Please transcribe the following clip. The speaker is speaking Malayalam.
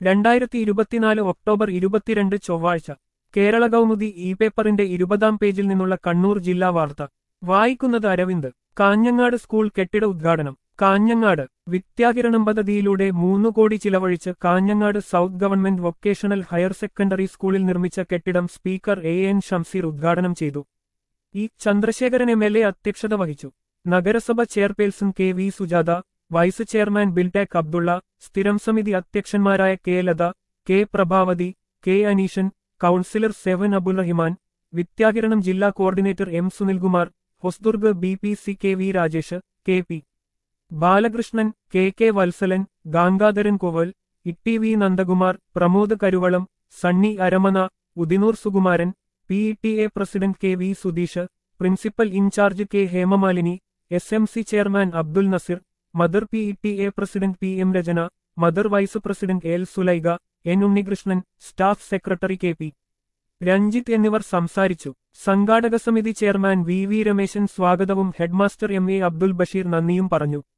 രണ്ടായിരത്തി ഇരുപത്തിനാല് ഒക്ടോബർ ഇരുപത്തിരണ്ട് ചൊവ്വാഴ്ച കേരള കൗമുദി ഇ പേപ്പറിന്റെ ഇരുപതാം പേജിൽ നിന്നുള്ള കണ്ണൂർ ജില്ലാ വാർത്ത വായിക്കുന്നത് അരവിന്ദ് കാഞ്ഞങ്ങാട് സ്കൂൾ കെട്ടിട ഉദ്ഘാടനം കാഞ്ഞങ്ങാട് വിദ്യാകിരണം പദ്ധതിയിലൂടെ മൂന്നു കോടി ചിലവഴിച്ച് Kanhangad south government vocational higher secondary സ്കൂളിൽ നിർമ്മിച്ച കെട്ടിടം സ്പീക്കർ എ എൻ ഷംസീർ ഉദ്ഘാടനം ചെയ്തു E Chandrasekharan M L A അധ്യക്ഷത വഹിച്ചു നഗരസഭ chairperson K V Sujatha vice chairman Biltech Abdulla സ്ഥിരം സമിതി അധ്യക്ഷന്മാരായ K Latha K Prabhavathi K Aneeshan councillor seven Abul Rahiman Vidyakiranam ജില്ലാ coordinator M Sunilkumar Hosdurg B P C K V Rajesh K P Balakrishnan K K Valsalan Gangadharan Koval Itty V Nandakumar Pramod Karuvalam Sunny Aramana Udinur Sukumaran P E T A president K V Sudheesh principal in charge K Hemamalini S M C chairman Abdul Nasir mother P E T A president P M Rachana mother vice president L Sulaiga N Unnikrishnan staff secretary K P Ranjith എന്നിവർ സംസാരിച്ചു സംഘാടക സമിതി ചെയർമാൻ വി വി രമേശൻ സ്വാഗതവും headmaster M A Abdul Basheer നന്ദിയും പറഞ്ഞു